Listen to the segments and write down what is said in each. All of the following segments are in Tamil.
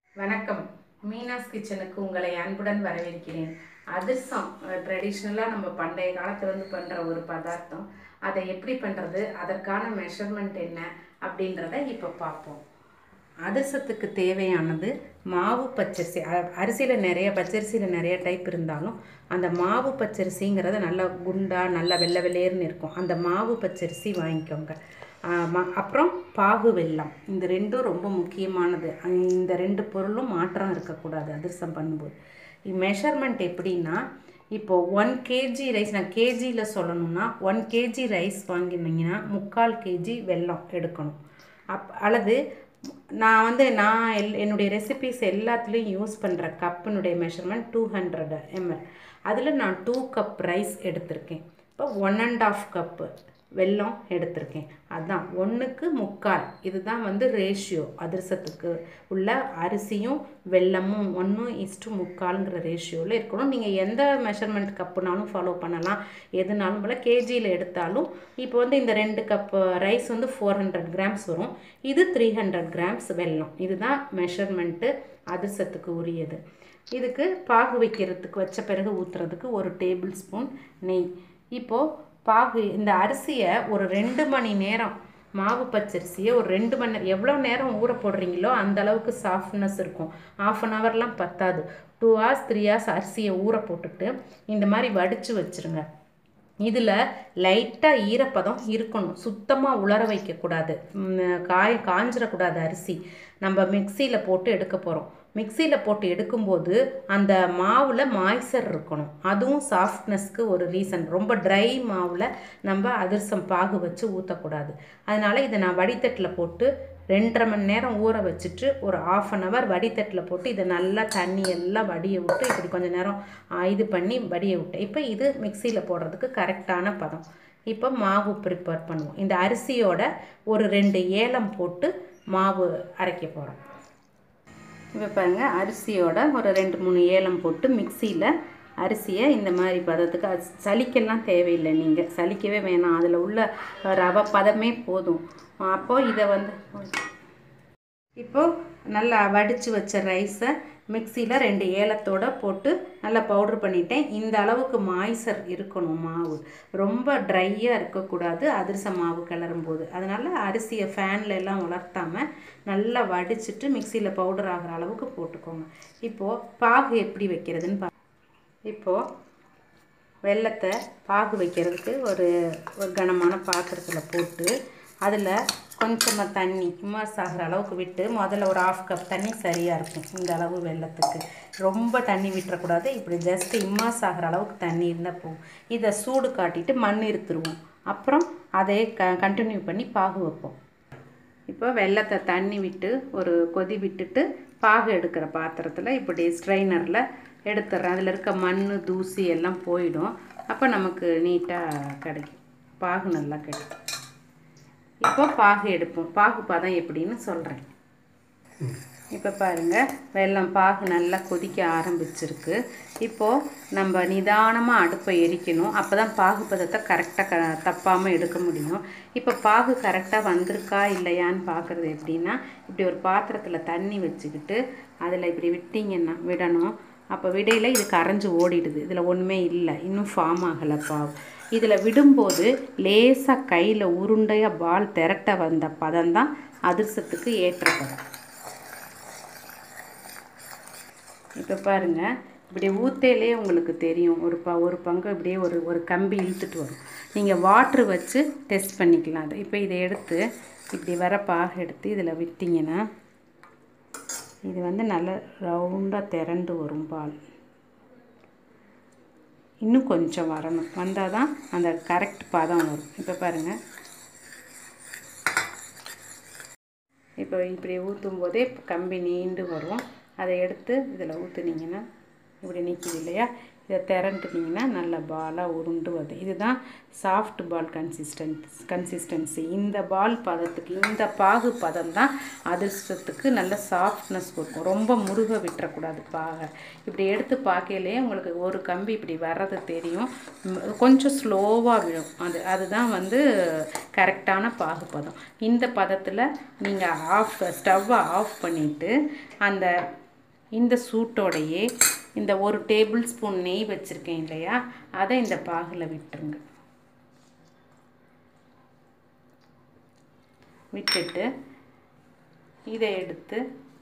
வணக்கம் மீனாஸ் கிச்சனுக்கு உங்களை அன்புடன் வரவேற்கிறேன் அதிர்சம் ட்ரெடிஷ்னலாக நம்ம பண்டைய காலத்துலேருந்து பண்ணுற ஒரு பதார்த்தம் அதை எப்படி பண்ணுறது அதற்கான மெஷர்மெண்ட் என்ன அப்படின்றத இப்போ பார்ப்போம் அதிர்சத்துக்கு தேவையானது மாவு பச்சரிசி அ- அரிசியில் நிறைய பச்சரிசியில் நிறைய டைப் இருந்தாலும் அந்த மாவு பச்சரிசிங்கிறது நல்லா குண்டா நல்லா வெள்ளை வெள்ளையர்னு இருக்கும் அந்த மாவு பச்சரிசி வாங்கிக்கோங்க ஆ, ம- அப்புறம் பாகு வெல்லம் இந்த ரெண்டும் ரொம்ப முக்கியமானது அ, இந்த ரெண்டு பொருளும் மாற்றம் இருக்கக்கூடாது அதிரசம் பண்ணும்போது மெஷர்மெண்ட் எப்படின்னா இப்போது ஒன் கேஜி ரைஸ் நான் கேஜியில் சொல்லணும்னா ஒன் கேஜி ரைஸ் வாங்கினீங்கன்னா முக்கால் கேஜி வெல்லம் எடுக்கணும் அப் அல்லது நான் வந்து நான் எல் என்னுடைய ரெசிபிஸ் எல்லாத்துலேயும் யூஸ் பண்ணுற கப்பினுடைய மெஷர்மெண்ட் டூ ஹண்ட்ரட் எம்எல் அதில் நான் டூ கப் ரைஸ் எடுத்திருக்கேன் இப்போ ஒன் அண்ட் ஆஃப் கப்பு வெல்லம் எடுத்திருக்கேன் அதான் ஒன்றுக்கு முக்கால் இதுதான் வந்து ரேஷியோ அதிரசத்துக்கு உள்ள அரிசியும் வெல்லமும் ஒன்று இஸ்டு முக்கால்ங்கிற ரேஷியோவில் இருக்கணும் நீங்கள் எந்த மெஷர்மெண்ட் கப்புனாலும் ஃபாலோ பண்ணலாம் எதுனாலும் போல் கேஜியில் எடுத்தாலும் இப்போ வந்து இந்த ரெண்டு கப் ரைஸ் வந்து ஃபோர் ஹண்ட்ரட் கிராம்ஸ் வரும் இது த்ரீ ஹண்ட்ரட் கிராம்ஸ் வெல்லம் இதுதான் மெஷர்மெண்ட்டு அதிரசத்துக்கு உரியது இதுக்கு பாகு வைக்கிறதுக்கு வச்ச பிறகு ஊற்றுறதுக்கு ஒரு டேபிள் ஸ்பூன் நெய் இப்போது பாகு இந்த அரிசியை ஒரு ரெண்டு மணி நேரம் மாவு பச்சரிசியை ஒரு ரெண்டு மணி நேரம் எவ்வளோ நேரம் ஊற போடுறீங்களோ அந்த அளவுக்கு சாஃப்ட்னஸ் இருக்கும் ஆஃப் அன் ஹவர்லாம் பத்தாது டூ ஹவர்ஸ் த்ரீ ஹவர்ஸ் அரிசியை ஊற போட்டுட்டு இந்த மாதிரி வடித்து வச்சுருங்க இதில் லைட்டாக ஈரப்பதம் இருக்கணும் சுத்தமாக உலர வைக்கக்கூடாது ம், காய காஞ்சிடக்கூடாது அரிசி நம்ம மிக்சியில் போட்டு எடுக்க போகிறோம் மிக்சியில் போட்டு எடுக்கும்போது அந்த மாவில் மாய்ச்சர் இருக்கணும் அதுவும் சாஃப்ட்னஸ்க்கு ஒரு ரீசன் ரொம்ப ட்ரை மாவில் நம்ம அதிரசம் பாகு வச்சு ஊற்றக்கூடாது அதனால் இதை நான் வடித்தட்டில் போட்டு ரெண்டரை மணி நேரம் ஊற வச்சுட்டு ஒரு ஆஃப் அன் ஹவர் வடித்தட்டில் போட்டு இதை நல்லா தண்ணி எல்லாம் வடிய விட்டு இப்படி கொஞ்ச நேரம் ஆ, இது பண்ணி வடிய விட்டேன் இப்போ இது மிக்சியில் போடுறதுக்கு கரெக்டான பதம் இப்போ மாவு ப்ரிப்பேர் பண்ணுவோம் இந்த அரிசியோட ஒரு ரெண்டு ஏலம் போட்டு மாவு அரைக்க போகிறோம் இப்போ பாருங்கள் அரிசியோட ஒரு ரெண்டு மூணு ஏலம் போட்டு மிக்சியில் அரிசியை இந்த மாதிரி பதத்துக்கு அது சலிக்கெல்லாம் தேவையில்லை நீங்கள் சலிக்கவே வேணாம் அதில் உள்ள ரவை பதமே போதும் அப்போது இதை வந்து இப்போது நல்லா வடித்து வச்ச ரைஸை மிக்சியில் ரெண்டு ஏலத்தோட போட்டு நல்லா பவுட்ரு பண்ணிட்டேன் இந்த அளவுக்கு மாய்சர் இருக்கணும் மாவு ரொம்ப ட்ரையாக இருக்கக்கூடாது அதிரச மாவு கிளறும் போது அதனால் அரிசியை ஃபேனில் எல்லாம் வளர்த்தாமல் நல்லா வடிச்சிட்டு மிக்சியில் பவுடர் ஆகிற அளவுக்கு போட்டுக்கோங்க இப்போது பாகு எப்படி வைக்கிறதுன்னு பா இப்போது வெல்லத்தை பாகு வைக்கிறதுக்கு ஒரு ஒரு கனமான பாத்திரத்தில் போட்டு அதில் கொஞ்சமாக தண்ணி இம்மர்ஸ் ஆகிற அளவுக்கு விட்டு முதல்ல ஒரு ஆஃப் கப் தண்ணி சரியாக இருக்கும் இந்த அளவு வெல்லத்துக்கு ரொம்ப தண்ணி விட்டுறக்கூடாது இப்படி ஜஸ்ட் இம்மர்ஸ் ஆகிற அளவுக்கு தண்ணி இருந்தால் போகும் இதை சூடு காட்டிட்டு மண் இருத்துருவோம் அப்புறம் அதை க கண்டினியூ பண்ணி பாகு வைப்போம் இப்போ வெல்லத்தை தண்ணி விட்டு ஒரு கொதி விட்டுட்டு பாகு எடுக்கிற பாத்திரத்தில் இப்படி ஸ்ட்ரைனரில் எடுத்துடுறேன் அதில் இருக்க மண் தூசி எல்லாம் போயிடும் அப்போ நமக்கு நீட்டாக கிடைக்கும் பாகு நல்லா கிடைக்கும் இப்போ பாகு எடுப்போம் பாகு பதம் எப்படின்னு சொல்கிறேன் இப்போ பாருங்கள் வெல்லம் பாகு நல்லா கொதிக்க ஆரம்பிச்சிருக்கு இப்போது நம்ம நிதானமாக அடுப்பை எரிக்கணும் அப்போ தான் பாகு பதத்தை கரெக்டாக க தப்பாமல் எடுக்க முடியும் இப்போ பாகு கரெக்டாக வந்திருக்கா இல்லையான்னு பார்க்குறது எப்படின்னா இப்படி ஒரு பாத்திரத்தில் தண்ணி வச்சுக்கிட்டு அதில் இப்படி விட்டிங்கன்னா விடணும் அப்போ விடையில் இது கரைஞ்சு ஓடிடுது இதில் ஒன்றுமே இல்லை இன்னும் ஃபார்ம் ஆகலை பாவு இதில் விடும்போது லேசாக கையில் உருண்டையாக பால் திரட்ட வந்த பதம் தான் அதிர்சத்துக்கு ஏற்ற பதம் இப்போ பாருங்க இப்படி ஊத்தையிலே உங்களுக்கு தெரியும் ஒரு ப ஒரு பங்கு இப்படியே ஒரு ஒரு கம்பி இழுத்துட்டு வரும் நீங்கள் வாட்ரு வச்சு டெஸ்ட் பண்ணிக்கலாம் அதை இப்போ இதை எடுத்து இப்படி வர பாக எடுத்து இதில் விட்டிங்கன்னா இது வந்து நல்ல ரவுண்டாக திரண்டு வரும் பால் இன்னும் கொஞ்சம் வரணும் வந்தால் தான் அந்த கரெக்ட் பதம் வரும் இப்போ பாருங்கள் இப்போ இப்படி ஊற்றும் போதே கம்பி நீண்டு வரும் அதை எடுத்து இதில் ஊற்றுனீங்கன்னா இப்படி நிற்கிது இல்லையா இதை திரண்டுட்டிங்கன்னா நல்ல பாலாக உருண்டு வருது இதுதான் சாஃப்ட் பால் கன்சிஸ்டன்ட் கன்சிஸ்டன்சி இந்த பால் பதத்துக்கு இந்த பாகு பதம் தான் அதிர்ஷ்டத்துக்கு நல்ல சாஃப்ட்னஸ் கொடுக்கும் ரொம்ப முருக விட்டுறக்கூடாது பாகை இப்படி எடுத்து பார்க்கையிலே உங்களுக்கு ஒரு கம்பி இப்படி வர்றது தெரியும் ம், கொஞ்சம் ஸ்லோவாக விழும் அது அதுதான் வந்து கரெக்டான பாகு பதம் இந்த பதத்தில் நீங்கள் ஆஃப் ஸ்டவ்வை ஆஃப் பண்ணிவிட்டு அந்த இந்த சூட்டோடையே இந்த ஒரு டேபிள் ஸ்பூன் நெய் வச்சுருக்கேன் இல்லையா அதை இந்த பாகில் விட்டுருங்க விட்டுட்டு இதை எடுத்து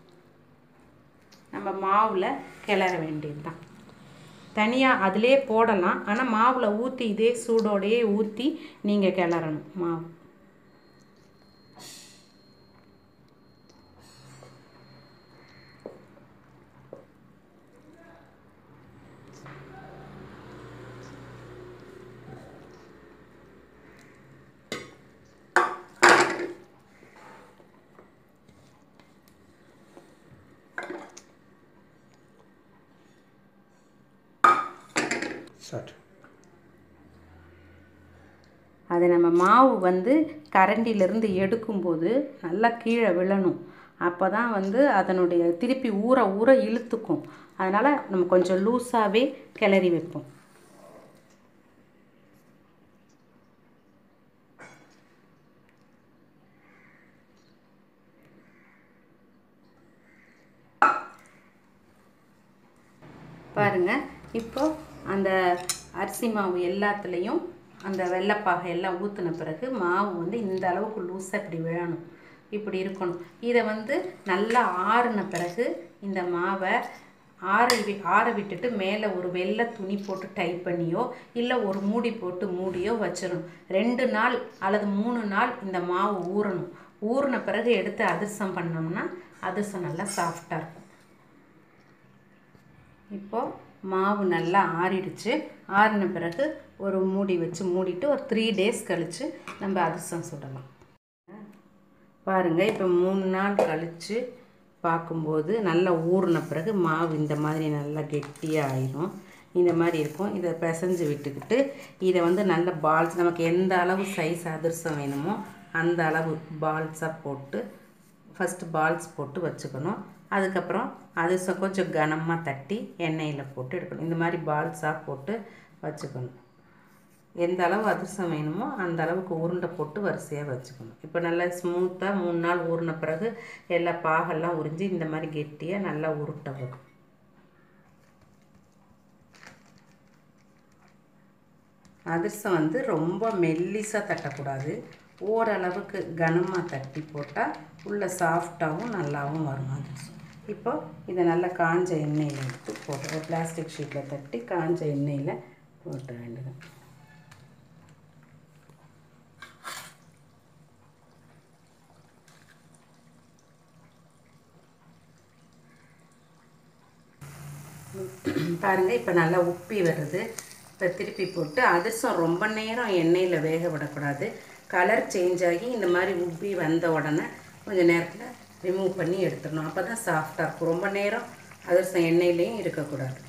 நம்ம மாவில் கிளற வேண்டியது தான் தனியாக அதிலே போடலாம் ஆனால் மாவில் ஊற்றி இதே சூடோடையே ஊற்றி நீங்கள் கிளறணும் மாவு Start. அதை நம்ம மாவு வந்து கரண்டிலிருந்து எடுக்கும்போது நல்லா கீழே விழணும் அப்போ தான் வந்து அதனுடைய திருப்பி ஊற ஊற இழுத்துக்கும் அதனால் நம்ம கொஞ்சம் லூஸாகவே கிளறி வைப்போம் பாருங்க இப்போ அந்த அரிசி மாவு எல்லாத்துலேயும் அந்த வெள்ளைப்பாகை எல்லாம் ஊற்றின பிறகு மாவு வந்து இந்த அளவுக்கு லூஸாக இப்படி விழணும் இப்படி இருக்கணும் இதை வந்து நல்லா ஆறுன பிறகு இந்த மாவை ஆற வி- ஆற விட்டுட்டு மேலே ஒரு வெள்ளை துணி போட்டு டைப் பண்ணியோ இல்லை ஒரு மூடி போட்டு மூடியோ வச்சிடணும் ரெண்டு நாள் அல்லது மூணு நாள் இந்த மாவு ஊறணும் ஊறின பிறகு எடுத்து அதிரசம் பண்ணோம்னா அதிரசம் நல்லா சாஃப்டாக இருக்கும் இப்போ மாவு நல்லா ஆறிடுச்சு ஆறின பிறகு ஒரு மூடி வச்சு மூடிட்டு ஒரு த்ரீ டேஸ் கழித்து நம்ம அதிரசம் சுடலாம் பாருங்கள் இப்போ மூணு நாள் கழித்து பார்க்கும்போது நல்லா ஊறின பிறகு மாவு இந்த மாதிரி நல்லா கெட்டியாக ஆயிரும் இந்த மாதிரி இருக்கும் இதை பிசைஞ்சு விட்டுக்கிட்டு இதை வந்து நல்ல பால்ஸ் நமக்கு எந்த அளவு சைஸ் அதிரசம் வேணுமோ அந்த அளவு பால்ஸாக போட்டு ஃபஸ்ட்டு பால்ஸ் போட்டு வச்சுக்கணும் அதுக்கப்புறம் அதிரசம் கொஞ்சம் கனமாக தட்டி எண்ணெயில் போட்டு எடுக்கணும் இந்த மாதிரி பால்ஸாக போட்டு வச்சுக்கணும் எந்த அளவு அதிரசம் வேணுமோ அந்த அளவுக்கு உருண்டை போட்டு வரிசையாக வச்சுக்கணும் இப்போ நல்லா ஸ்மூத்தாக மூணு நாள் ஊறின பிறகு எல்லா பாகெல்லாம் உறிஞ்சி இந்த மாதிரி கெட்டியாக நல்லா உருட்டை வரும் அதிரசம் வந்து ரொம்ப மெல்லிசாக தட்டக்கூடாது ஓரளவுக்கு கனமாக தட்டி போட்டால் உள்ள சாஃப்டாகவும் நல்லாவும் வரும் அதிரசம் இப்போ இதை நல்லா காஞ்ச எண்ணெயில் எடுத்து போட்டு ஒரு பிளாஸ்டிக் ஷீட்டில் தட்டி காஞ்ச எண்ணெயில் போட்ட வேண்டியது பாருங்கள் இப்போ நல்லா உப்பி வருது இப்போ திருப்பி போட்டு அதிரசம் ரொம்ப நேரம் எண்ணெயில் வேக விடக்கூடாது கலர் சேஞ்ச் ஆகி இந்த மாதிரி உப்பி வந்த உடனே கொஞ்சம் நேரத்தில் ரிமூவ் பண்ணி எடுத்துடணும் அப்போ தான் சாஃப்டாக இருக்கும் ரொம்ப நேரம் அதிரசம் எண்ணெயிலையும் இருக்கக்கூடாது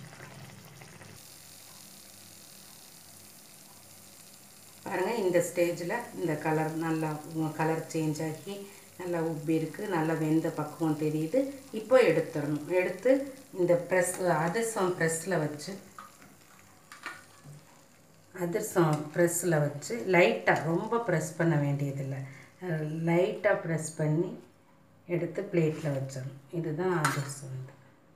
பாருங்கள் இந்த ஸ்டேஜில் இந்த கலர் நல்லா கலர் சேஞ்ச் ஆகி நல்லா உப்பி இருக்குது நல்லா வெந்த பக்குவம் தெரியுது இப்போ எடுத்துடணும் எடுத்து இந்த ப்ரெஸ் அதிரசம் ப்ரெஸ்ஸில் வச்சு அதிரசம் ப்ரெஸ்ஸில் வச்சு லைட்டாக ரொம்ப ப்ரெஸ் பண்ண வேண்டியதில்லை லைட்டாக ப்ரெஸ் பண்ணி எடுத்து பிளேட்டில் வச்சிடணும் இதுதான் அதிரசம் வந்து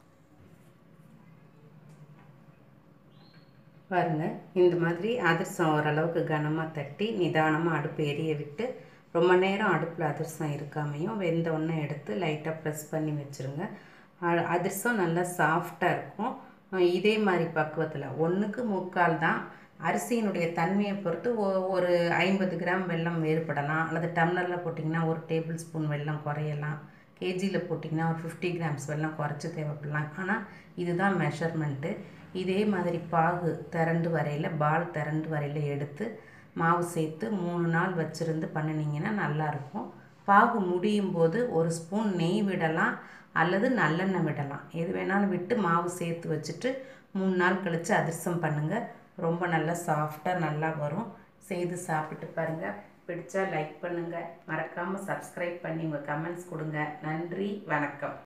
பாருங்கள் இந்த மாதிரி அதிரசம் ஓரளவுக்கு கனமாக தட்டி நிதானமாக அடுப்பு எரிய விட்டு ரொம்ப நேரம் அடுப்பில் அதிரசம் இருக்காமையும் வெந்த உடனே எடுத்து லைட்டாக ப்ரெஸ் பண்ணி வச்சுருங்க அ- அதிரசம் நல்லா சாஃப்டாக இருக்கும் அஹ் இதே மாதிரி பக்குவத்தில் ஒன்றுக்கு முக்கால் தான் அரிசியினுடைய தன்மையை பொறுத்து ஒ- ஒரு ஐம்பது கிராம் வெல்லம் வேறுபடலாம் அல்லது டம்ளரில் போட்டிங்கன்னா ஒரு டேபிள் ஸ்பூன் வெல்லம் குறையலாம் கேஜியில் போட்டிங்கன்னா ஒரு ஃபிஃப்டி கிராம்ஸ் வெல்லம் குறைச்சி தேவைப்படலாம் ஆனால் இதுதான் மெஷர்மெண்ட்டு இதே மாதிரி பாகு திரண்டு வரையில் பால் திரண்டு வரையில் எடுத்து மாவு சேர்த்து மூணு நாள் வச்சுருந்து பண்ணினீங்கன்னா நல்லாயிருக்கும் பாகு முடியும் போது ஒரு ஸ்பூன் நெய் விடலாம் அல்லது நல்லெண்ணெய் விடலாம் எது வேணாலும் விட்டு மாவு சேர்த்து வச்சுட்டு மூணு நாள் கழித்து அதிரசம் பண்ணுங்கள் ரொம்ப நல்லா சாஃப்டாக நல்லா வரும் செய்து சாப்பிட்டு பாருங்கள் பிடிச்சா லைக் பண்ணுங்கள் மறக்காமல் சப்ஸ்கிரைப் பண்ணி உங்கள் கமெண்ட்ஸ் கொடுங்க நன்றி வணக்கம்